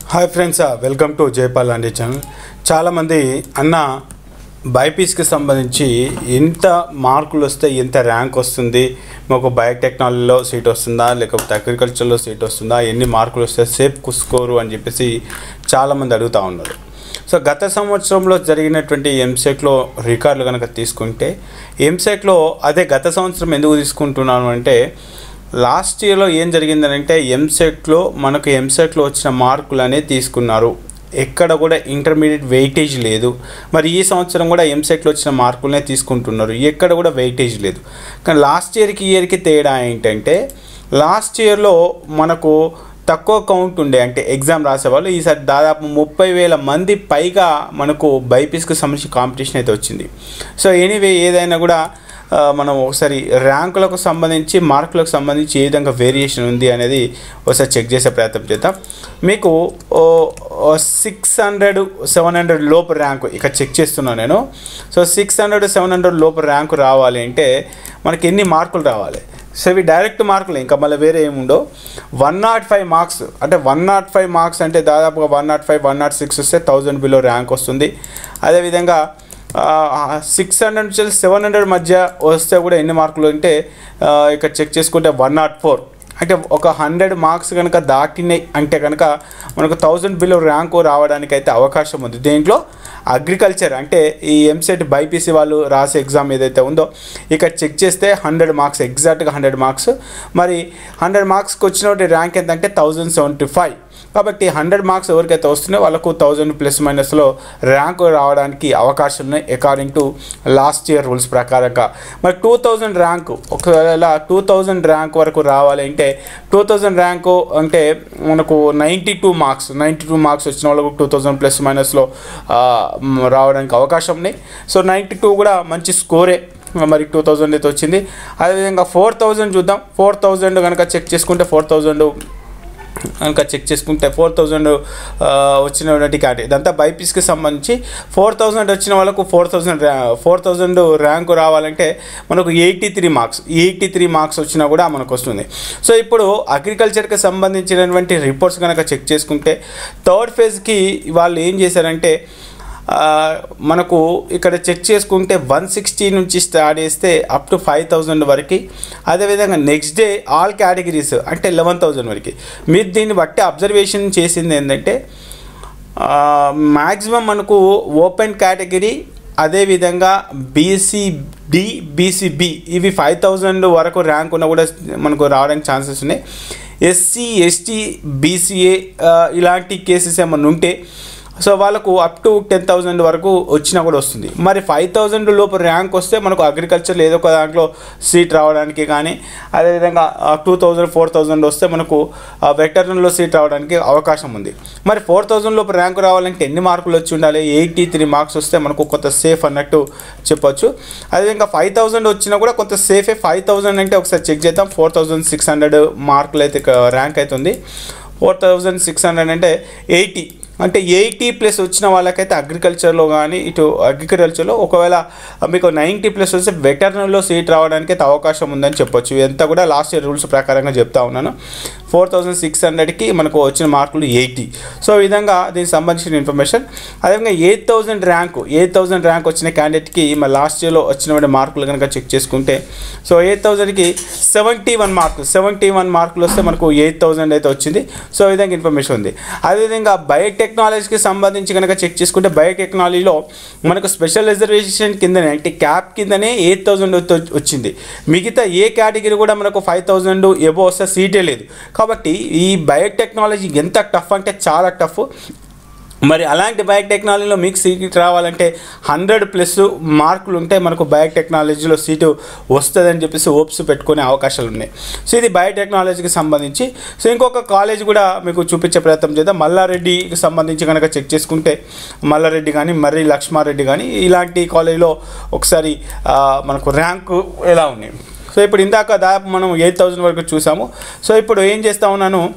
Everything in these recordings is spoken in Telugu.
hi friends welcome to Jaipal అండి ఛానల్ చాలామంది అన్న బైపీస్కి సంబంధించి ఎంత మార్కులు వస్తే ఎంత ర్యాంక్ వస్తుంది మాకు బయోటెక్నాలజీలో సీట్ వస్తుందా లేకపోతే అగ్రికల్చర్లో సీట్ వస్తుందా ఎన్ని మార్కులు వస్తే సేఫ్ స్కోరు అని చెప్పేసి చాలామంది అడుగుతూ ఉన్నారు సో గత సంవత్సరంలో జరిగినటువంటి ఎంసెట్లో రికార్డులు కనుక తీసుకుంటే ఎంసెట్లో అదే గత సంవత్సరం ఎందుకు తీసుకుంటున్నాను అంటే లాస్ట్ ఇయర్లో ఏం జరిగిందనంటే ఎంసెట్లో మనకు ఎంసెట్లో వచ్చిన మార్కులనే తీసుకున్నారు ఎక్కడ కూడా ఇంటర్మీడియట్ వెయిటేజ్ లేదు మరి ఈ సంవత్సరం కూడా ఎంసెట్లో వచ్చిన మార్కులనే తీసుకుంటున్నారు ఎక్కడ కూడా వెయిటేజ్ లేదు కానీ లాస్ట్ ఇయర్కి ఇయర్కి తేడా ఏంటంటే లాస్ట్ ఇయర్లో మనకు తక్కువ కౌంట్ ఉండే అంటే ఎగ్జామ్ రాసేవాళ్ళు ఈసారి దాదాపు ముప్పై వేల మంది పైగా మనకు బైపీస్కి సంబంధించి కాంపిటీషన్ అయితే వచ్చింది సో ఎనీవే ఏదైనా కూడా ఆ, మనం ఒకసారి ర్యాంకులకు సంబంధించి మార్కులకు సంబంధించి ఏ విధంగా వేరియేషన్ ఉంది అనేది ఒకసారి చెక్ చేసే ప్రయత్నం చేద్దాం మీకు సిక్స్ హండ్రెడ్ సెవెన్ హండ్రెడ్ లోపు ర్యాంకు ఇక చెక్ చేస్తున్నాను నేను so six hundred seven hundred లోపు ర్యాంకు రావాలి అంటే మనకి ఎన్ని మార్కులు రావాలి సో ఇవి డైరెక్ట్ మార్కులు ఇంకా మళ్ళీ వేరే ఏముండో వన్ నాట్ ఫైవ్ మార్క్స్ అంటే వన్ నాట్ ఫైవ్ మార్క్స్ అంటే దాదాపుగా one nought five one nought six వస్తే థౌజండ్ బిలో ర్యాంక్ వస్తుంది అదేవిధంగా సిక్స్ హండ్రెడ్ నుంచి సెవెన్ హండ్రెడ్ మధ్య వస్తే కూడా ఎన్ని మార్కులు అంటే ఆ, ఇక్కడ చెక్ చేసుకుంటే వన్ నాట్ ఫోర్ అంటే ఒక హండ్రెడ్ మార్క్స్ కనుక దాటినాయి అంటే కనుక మనకు థౌజండ్ బిలో ర్యాంకు రావడానికి అయితే అవకాశం ఉంది దీంట్లో అగ్రికల్చర్ అంటే ఈ ఎంసెట్ బైపీసీ వాళ్ళు రాసే ఎగ్జామ్ ఏదైతే ఉందో ఇక్కడ చెక్ చేస్తే హండ్రెడ్ మార్క్స్ ఎగ్జాక్ట్గా హండ్రెడ్ మార్క్స్ మరి హండ్రెడ్ మార్క్స్కి వచ్చిన ర్యాంక్ ఎంతంటే థౌజండ్ సెవెంటీ ఫైవ్ కాబట్టి హండ్రెడ్ మార్క్స్ ఎవరికైతే వస్తున్నాయో వాళ్ళకు థౌజండ్ ప్లస్ మైనస్లో ర్యాంకు రావడానికి అవకాశం ఉన్నాయి according to last year rules ప్రకారంగా మరి టూ థౌజండ్ ర్యాంకు ఒకవేళ టూ థౌజండ్ ర్యాంక్ వరకు రావాలి అంటే టూ థౌజండ్ ర్యాంకు అంటే మనకు ninety two marks ninety two marks వచ్చిన వాళ్ళకు టూ థౌజండ్ ప్లస్ మైనస్లో రావడానికి అవకాశం ఉన్నాయి సో నైంటీ టూ కూడా మంచి స్కోరే మరి టూ థౌజండ్ అయితే వచ్చింది అదేవిధంగా ఫోర్ థౌజండ్ చూద్దాం ఫోర్ థౌజండ్ కనుక చెక్ చేసుకుంటే ఫోర్ థౌజండ్ కనుక చెక్ చేసుకుంటే ఫోర్ థౌజండ్ వచ్చినటువంటి క్యాటరీ ఇదంతా బైపీస్కి సంబంధించి ఫోర్ థౌజండ్ వచ్చిన వాళ్ళకు four thousand four thousand rank రావాలంటే మనకు eighty three marks eighty three marks వచ్చినా కూడా మనకు వస్తుంది సో ఇప్పుడు అగ్రికల్చర్కి సంబంధించినటువంటి రిపోర్ట్స్ కనుక చెక్ చేసుకుంటే థర్డ్ ఫేజ్కి వాళ్ళు ఏం చేశారంటే ఆ, మనకు ఇక్కడ చెక్ చేసుకుంటే వన్ సిక్స్టీ నుంచి స్టార్ట్ చేస్తే అప్ టు ఫైవ్ థౌజండ్ వరకు అదేవిధంగా నెక్స్ట్ డే ఆల్ కేటగిరీస్ అంటే లెవెన్ థౌజండ్ వరకు మీరు దీన్ని బట్టి అబ్జర్వేషన్ చేసింది ఏంటంటే మ్యాక్సిమం మనకు ఓపెన్ కేటగిరీ అదేవిధంగా బీసీడి బీసీబీ ఇవి ఫైవ్ థౌజండ్ వరకు ర్యాంక్ ఉన్నా కూడా మనకు రావడానికి ఛాన్సెస్ ఉన్నాయి ఎస్సీ ఎస్టీ బీసీఏ ఇలాంటి కేసెస్ ఏమన్నా ఉంటే సో వాళ్ళకు అప్ టు టెన్ థౌజండ్ వరకు వచ్చినా కూడా వస్తుంది మరి ఫైవ్ థౌజండ్ లోపు ర్యాంక్ వస్తే మనకు అగ్రికల్చర్లో ఏదో ఒక దాంట్లో సీట్ రావడానికి కానీ అదేవిధంగా టూ థౌజండ్ ఫోర్ థౌజండ్ వస్తే మనకు వెటర్నరీలో సీట్ రావడానికి అవకాశం ఉంది మరి ఫోర్ థౌజండ్ లోపు ర్యాంక్ రావాలంటే ఎన్ని మార్కులు వచ్చి ఉండాలి ఎయిటీ త్రీ మార్క్స్ వస్తే మనకు కొంత సేఫ్ అన్నట్టు చెప్పొచ్చు అదేవిధంగా ఫైవ్ థౌజండ్ వచ్చినా కూడా కొంత సేఫే ఫైవ్ థౌజండ్ అంటే ఒకసారి చెక్ చేద్దాం ఫోర్ థౌజండ్ సిక్స్ హండ్రెడ్ మార్కులు అయితే ర్యాంక్ అవుతుంది ఫోర్ థౌజండ్ సిక్స్ హండ్రెడ్ అంటే ఎయిటీ అంటే ఎయిటీ ప్లస్ వచ్చిన వాళ్ళకైతే అగ్రికల్చర్లో కానీ ఇటు అగ్రికల్చర్లో ఒకవేళ మీకు నైంటీ ప్లస్ వస్తే వెటర్నరీలో సీట్ రావడానికి అయితే అవకాశం ఉందని చెప్పొచ్చు ఇదంతా కూడా లాస్ట్ ఇయర్ రూల్స్ ప్రకారంగా చెప్తా ఉన్నాను ఫోర్ థౌజండ్ సిక్స్ హండ్రెడ్కి మనకు వచ్చిన మార్కులు ఎయిటీ సో ఈ విధంగా దీనికి సంబంధించిన ఇన్ఫర్మేషన్ అదేవిధంగా eight thousand rank eight thousand rank వచ్చిన క్యాండిడేట్కి మన లాస్ట్ ఇయర్లో వచ్చిన మార్కులు కనుక చెక్ చేసుకుంటే సో ఎయిట్ థౌజండ్కి సెవెంటీ వన్ మార్కులు సెవెంటీ వన్ మార్కులు వస్తే మనకు ఎయిట్ థౌజండ్ అయితే వచ్చింది సో ఈ విధంగా ఇన్ఫర్మేషన్ ఉంది అదేవిధంగా బయోటెక్నాలజీకి సంబంధించి కనుక చెక్ చేసుకుంటే బయోటెక్నాలజీలో మనకు స్పెషల్ రిజర్వేషన్ కిందనే అంటే క్యాప్ కిందనే ఎయిట్ థౌజండ్ వచ్చింది మిగతా ఏ కేటగిరీ కూడా మనకు ఫైవ్ థౌజండ్ ఎబో వస్తే సీటే లేదు కాబట్టి ఈ బయోటెక్నాలజీ ఎంత టఫ్ అంటే చాలా టఫ్ మరి అలాంటి బయోటెక్నాలజీలో మీకు సీట్ రావాలంటే హండ్రెడ్ ప్లస్ మార్కులు ఉంటే మనకు బయోటెక్నాలజీలో సీటు వస్తుందని చెప్పేసి ఓప్స్ పెట్టుకునే అవకాశాలు ఉన్నాయి సో ఇది బయోటెక్నాలజీకి సంబంధించి సో ఇంకొక కాలేజ్ కూడా మీకు చూపించే ప్రయత్నం చేద్దాం మల్లారెడ్డికి సంబంధించి కనుక చెక్ చేసుకుంటే మల్లారెడ్డి కానీ మర్రి లక్ష్మారెడ్డి కానీ ఇలాంటి కాలేజీలో ఒకసారి ఆ, మనకు ర్యాంకు ఎలా ఉన్నాయి సో ఇప్పుడు ఇందాక దాదాపు మనం ఎయిట్ థౌజండ్ వరకు చూసాము సో ఇప్పుడు ఏం చేస్తా ఉన్నాను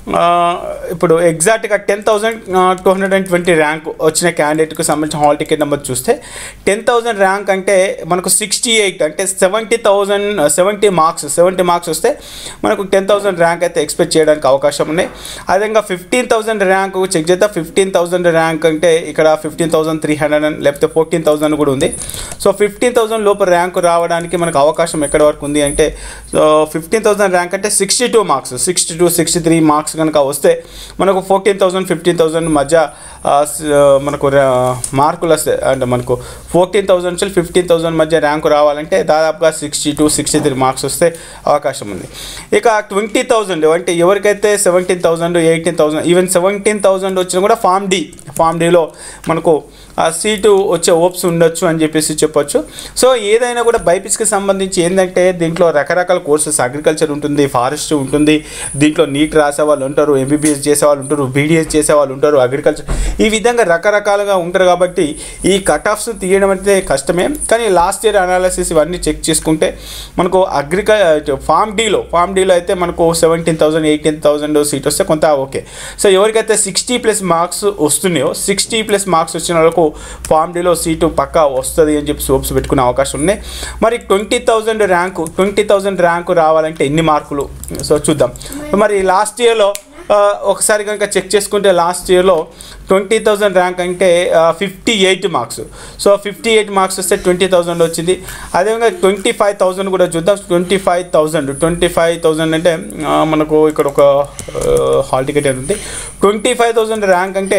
ఆ, ఇప్పుడు ఎగ్జాక్ట్గా ten thousand two hundred and twenty rank వచ్చిన క్యాండిడేట్కి సంబంధించిన హాల్ టికెట్ నెంబర్ చూస్తే టెన్ థౌజండ్ ర్యాంక్ అంటే మనకు సిక్స్టీ ఎయిట్ అంటే seventy thousand seventy marks seventy marks వస్తే మనకు టెన్ థౌజండ్ ర్యాంక్ అయితే ఎక్స్పెక్ట్ చేయడానికి అవకాశం ఉన్నాయి అదేవిధంగా ఫిఫ్టీన్ థౌజండ్ ర్యాంక్ చెక్ చేస్తే ఫిఫ్టీన్ థౌజండ్ ర్యాంక్ అంటే ఇక్కడ fifteen thousand three hundred and లేకపోతే ఫోర్టీన్ థౌజండ్ కూడా ఉంది సో ఫిఫ్టీన్ థౌజండ్ లోపు ర్యాంక్ రావడానికి మనకు అవకాశం ఎక్కడి వరకు ఉంది అంటే సో ఫిఫ్టీన్ థౌసండ్ ర్యాంక్ అంటే sixty two marks sixty two sixty three marks కనుక వస్తే మనకు ఫోర్టీన్ థౌసండ్ ఫిఫ్టీన్ థౌసండ్ మధ్య ఆ, స- మనకు రా- మార్కులు వస్తాయి అంటే మనకు ఫోర్టీన్ థౌసండ్ నుంచి ఫిఫ్టీన్ థౌసండ్ మధ్య ర్యాంకు రావాలంటే దాదాపుగా sixty two sixty three marks వస్తే అవకాశం ఉంది ఇక ట్వంటీ థౌజండ్ అంటే ఎవరికైతే seventeen thousand eighteen thousand even seventeen thousand వచ్చినా కూడా ఫామ్ డి ఫామ్ డిలో మనకు ఆ సీటు వచ్చే ఓప్స్ ఉండొచ్చు అని చెప్పేసి చెప్పొచ్చు సో ఏదైనా కూడా బైపీస్కి సంబంధించి ఏంటంటే దీంట్లో రకరకాల కోర్సెస్ అగ్రికల్చర్ ఉంటుంది ఫారెస్ట్ ఉంటుంది దీంట్లో నీట్ రాసే వాళ్ళు ఉంటారు ఎంబీబీఎస్ చేసే వాళ్ళు ఉంటారు బీడీఎస్ చేసే వాళ్ళు ఉంటారు అగ్రికల్చర్ ఈ విధంగా రకరకాలుగా ఉంటారు కాబట్టి ఈ కట్ ఆఫ్స్ తీయడం అయితే కష్టమే కానీ లాస్ట్ ఇయర్ అనాలిసిస్ ఇవన్నీ చెక్ చేసుకుంటే మనకు అగ్రికల్ ఫామ్ డీలో ఫామ్ డీలో అయితే మనకు seventeen thousand eighteen thousand seat వస్తే కొంత ఓకే సో ఎవరికైతే సిక్స్టీ ప్లస్ మార్క్స్ వస్తున్నాయో సిక్స్టీ ప్లస్ మార్క్స్ వచ్చిన వాళ్ళకు ఫామ్ డీలో సీటు పక్కా వస్తుంది అని చెప్పి సోప్స్ పెట్టుకునే అవకాశం ఉన్నాయి మరి twenty thousand rank twenty thousand rank రావాలంటే ఎన్ని మార్కులు సో చూద్దాం మరి లాస్ట్ ఇయర్లో ఆ, ఒకసారి కనుక చెక్ చేసుకుంటే లాస్ట్ ఇయర్లో ట్వంటీ థౌజండ్ ర్యాంక్ అంటే fifty eight marks so fifty eight marks వస్తే ట్వంటీ థౌజండ్ వచ్చింది అదేవిధంగా ట్వంటీ ఫైవ్ థౌజండ్ కూడా చూద్దాం twenty five thousand twenty five thousand అంటే ఆ, మనకు ఇక్కడ ఒక హాల్ టికెట్ ఉంది ట్వంటీ ఫైవ్ థౌజండ్ ర్యాంక్ అంటే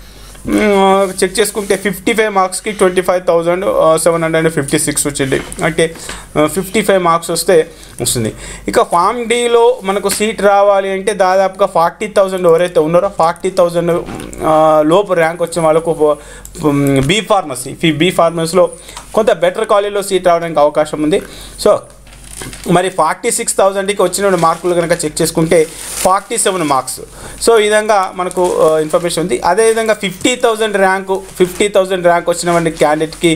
మ్మ్, చెక్ చేసుకుంటే ఫిఫ్టీ ఫైవ్ మార్క్స్కి twenty five thousand seven hundred and fifty six వచ్చింది అంటే ఫిఫ్టీ ఫైవ్ మార్క్స్ వస్తే వస్తుంది ఇక ఫామ్ డీలో మనకు సీట్ రావాలి అంటే దాదాపుగా ఫార్టీ థౌజండ్ ఎవరైతే ఉన్నారో ఫార్టీ థౌజండ్ లోపు ర్యాంక్ వచ్చిన వాళ్ళకు బీ ఫార్మసీ బీ ఫార్మసీలో కొంత బెటర్ కాలేజీలో సీట్ రావడానికి అవకాశం ఉంది సో మరి ఫార్టీ సిక్స్ థౌజండ్కి వచ్చిన మార్కులు కనుక చెక్ చేసుకుంటే ఫార్టీ సెవెన్ మార్క్స్ సో ఈ విధంగా మనకు ఇన్ఫర్మేషన్ ఉంది అదేవిధంగా fifty thousand rank fifty thousand rank వచ్చినటువంటి క్యాండిడేట్కి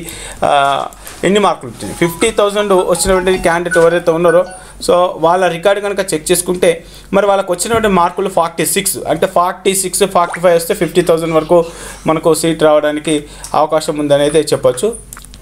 ఎన్ని మార్కులు వచ్చింది ఫిఫ్టీ థౌజండ్ వచ్చినటువంటి క్యాండిడేట్ ఎవరైతే ఉన్నారో సో వాళ్ళ రికార్డు కనుక చెక్ చేసుకుంటే మరి వాళ్ళకి వచ్చినటువంటి మార్కులు ఫార్టీ సిక్స్ అంటే ఫార్టీ సిక్స్ ఫార్టీ ఫైవ్ వస్తే ఫిఫ్టీ థౌజండ్ వరకు మనకు సీట్ రావడానికి అవకాశం ఉందని అయితే చెప్పొచ్చు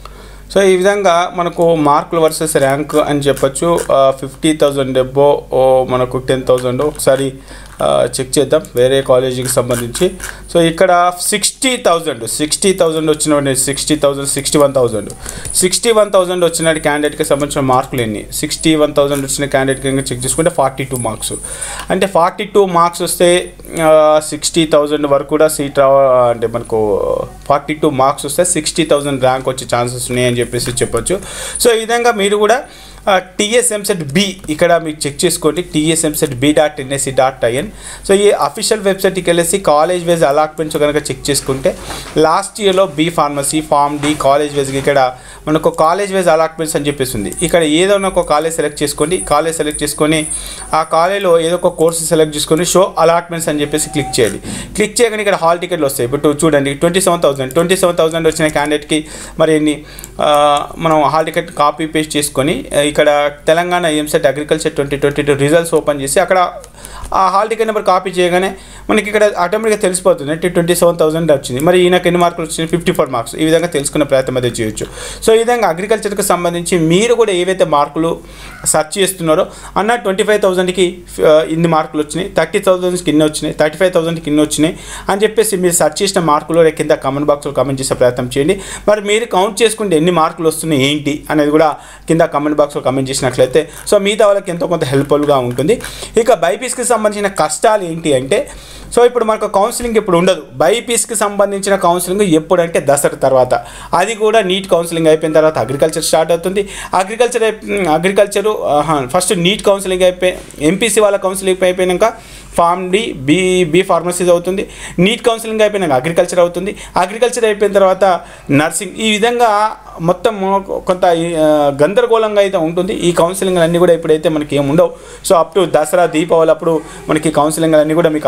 సో ఈ విధంగా మనకు మార్కులు వర్సెస్ ర్యాంక్ అని చెప్పొచ్చు ఫిఫ్టీ థౌజండ్ ఎబ్బో ఓ మనకు టెన్ థౌజండ్ ఒకసారి చెక్ చేద్దాం వేరే కాలేజీకి సంబంధించి సో ఇక్కడ సిక్స్టీ థౌజండ్ సిక్స్టీ థౌజండ్ వచ్చిన sixty thousand sixty one thousand sixty one thousand వచ్చిన క్యాండిడేట్కి సంబంధించిన మార్కులు ఎన్ని సిక్స్టీ వన్ థౌజండ్ వచ్చిన క్యాండిడేట్ కనుక చెక్ చేసుకుంటే ఫార్టీ టూ మార్క్స్ అంటే ఫార్టీ టూ మార్క్స్ వస్తే సిక్స్టీ థౌజండ్ వరకు కూడా సీట్ రావ అంటే మనకు ఫార్టీ టూ మార్క్స్ వస్తే సిక్స్టీ థౌజండ్ ర్యాంక్ వచ్చే ఛాన్సెస్ ఉన్నాయని చెప్పేసి చెప్పొచ్చు సో ఈ విధంగా మీరు కూడా టీఎస్ఎంసెట్ బి ఇక్కడ మీకు చెక్ చేసుకోండి TS EAMCET B dot NSC dot IN so ఈ అఫీషియల్ వెబ్సైట్కి వెళ్ళేసి కాలేజ్ వైజ్ అలాట్మెంట్స్ కనుక చెక్ చేసుకుంటే లాస్ట్ ఇయర్లో B pharmacy pharm D college వైజ్కి ఇక్కడ మనకు కాలేజ్ వైజ్ అలాట్మెంట్స్ అని చెప్పేసి ఉంది ఇక్కడ ఏదో ఒక కాలేజ్ సెలెక్ట్ చేసుకోండి కాలేజ్ సెలెక్ట్ చేసుకొని ఆ కాలేజ్లో ఏదో ఒక కోర్సు సెలెక్ట్ చేసుకొని షో అలాట్మెంట్స్ అని చెప్పేసి క్లిక్ చేయాలి క్లిక్ చేయగానే ఇక్కడ హాల్ టికెట్లు వస్తాయి ఇప్పుడు చూడండి twenty seven thousand twenty seven thousand వచ్చిన క్యాండిడేట్కి మరి ఎన్ని ఆ, మనం హాల్ టికెట్ కాపీ పేస్ట్ చేసుకొని ఆ, ఇక్కడ Telangana EAMCET agriculture twenty twenty two results open చేసి అక్కడ ఆ హాల్ టికెట్ నెంబర్ కాపీ చేయగానే మనకి ఇక్కడ ఆటోమేటిక్గా తెలిసిపోతుంది అంటే ట్వంటీ సెవెన్ థౌసండ్ వచ్చింది మరి ఈయనకి ఎన్ని మార్కులు వచ్చినాయి ఫిఫ్టీ ఫోర్ మార్క్స్ ఈ విధంగా తెలుసుకునే ప్రయత్నం అయితే చేయొచ్చు సో ఈ విధంగా అగ్రికల్చర్కి సంబంధించి మీరు కూడా ఏవైతే మార్కులు సెర్చ్ చేస్తున్నారో అన్న ట్వంటీ ఫైవ్ థౌసండ్కి ఇన్ని మార్కులు వచ్చినాయి థర్టీ థౌసండ్కి ఇన్ని వచ్చినాయి థర్టీ ఫైవ్ థౌసండ్కి ఇన్ని వచ్చినాయి అని చెప్పేసి మీరు సెర్చ్ చేసిన మార్కులు రేపు కింద కామెంట్ బాక్స్లో కామెంట్ చేసే ప్రయత్నం చేయండి మరి మీరు కౌంట్ చేసుకుంటే ఎన్ని మార్కులు వస్తున్నాయి ఏంటి అనేది కూడా కింద కామెంట్ బాక్స్లో కామెంట్ చేసినట్లయితే సో మిగతా వాళ్ళకి ఎంతో కొంత హెల్ప్ఫుల్గా ఉంటుంది ఇక బైపీస్కి సంబంధించిన కష్టాలు ఏంటి అంటే సో ఇప్పుడు మనకు కౌన్సిలింగ్ ఇప్పుడు ఉండదు బైపీస్కి సంబంధించిన కౌన్సిలింగ్ ఎప్పుడంటే దసరా తర్వాత అది కూడా నీట్ కౌన్సిలింగ్ అయిపోయిన తర్వాత అగ్రికల్చర్ స్టార్ట్ అవుతుంది agriculture agriculture first NEET counselling అయిపోయి ఎంపీసీ వాళ్ళ కౌన్సిలింగ్ అయిపోయినాక pharm D B B pharmacies అవుతుంది నీట్ కౌన్సిలింగ్ అయిపోయినాక అగ్రికల్చర్ అవుతుంది అగ్రికల్చర్ అయిపోయిన తర్వాత నర్సింగ్ ఈ విధంగా మొత్తం కొంత ఆ, గందరగోళంగా అయితే ఉంటుంది ఈ కౌన్సిలింగ్ అన్నీ కూడా ఇప్పుడైతే మనకి ఏమి ఉండవు so up to Dasara Deepavali అప్పుడు మనకి కౌన్సిలింగ్ అన్నీ కూడా మీకు అప్డేట్ ఇస్తాను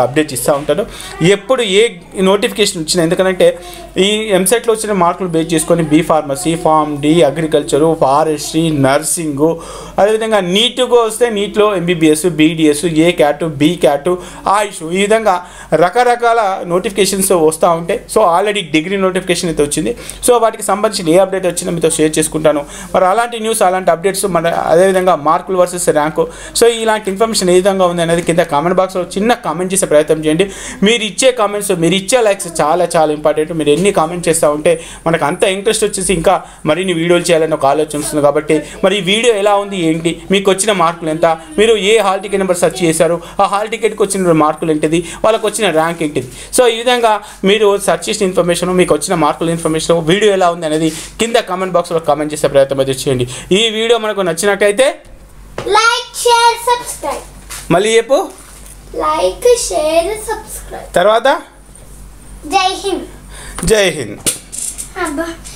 చేస్తూ ఉంటాను ఎప్పుడు ఏ నోటిఫికేషన్ వచ్చినా ఎందుకంటే ఈ ఎంసెట్లో వచ్చిన మార్కులు బేస్ చేసుకొని B pharmacy pharm D agriculture forestry nursing అదేవిధంగా నీట్గా వస్తే నీట్లో MBBS BDS A cat B cat AYUSH ఈ విధంగా రకరకాల నోటిఫికేషన్స్ వస్తూ ఉంటాయి సో ఆల్రెడీ డిగ్రీ నోటిఫికేషన్ అయితే వచ్చింది సో వాటికి సంబంధించిన ఏ అప్డేట్ వచ్చినా మీతో షేర్ చేసుకుంటాను మరి అలాంటి న్యూస్ అలాంటి అప్డేట్స్ మన అదేవిధంగా మార్కులు వర్సెస్ ర్యాంకు సో ఇలాంటి ఇన్ఫర్మేషన్ ఏ విధంగా ఉంది అనేది కింద కామెంట్ బాక్స్లో చిన్న కామెంట్ చేసే ప్రయత్నం చేయండి మీరు ఇచ్చే కామెంట్స్ మీరు ఇచ్చే లైక్స్ చాలా చాలా ఇంపార్టెంట్ మీరు ఎన్ని కామెంట్ చేస్తూ ఉంటే మనకు అంత ఇంట్రెస్ట్ వచ్చేసి ఇంకా మరిన్ని వీడియోలు చేయాలని ఒక ఆలోచన వస్తుంది కాబట్టి మరి ఈ వీడియో ఎలా ఉంది ఏంటి మీకు వచ్చిన మార్కులు ఎంత మీరు ఏ హాల్ టికెట్ నెంబర్ సెర్చ్ చేశారు ఆ హాల్ టికెట్కి వచ్చిన మార్కులు ఏంటిది వాళ్ళకి వచ్చిన ర్యాంక్ ఏంటిది సో ఈ విధంగా మీరు సెర్చ్ చేసిన ఇన్ఫర్మేషన్ మీకు వచ్చిన మార్కుల ఇన్ఫర్మేషన్ వీడియో ఎలా ఉంది అనేది కింద కామెంట్ బాక్స్లో కామెంట్ చేసే ప్రయత్నం అయితే చేయండి ఈ వీడియో మనకు నచ్చినట్టయితే లైక్ షేర్ సబ్స్క్రైబ్ మళ్ళీ చెప్పు లైక్ షేర్ సబ్స్క్రైబ్ తర్వాత జై హింద్ జై హింద్ అబ్బా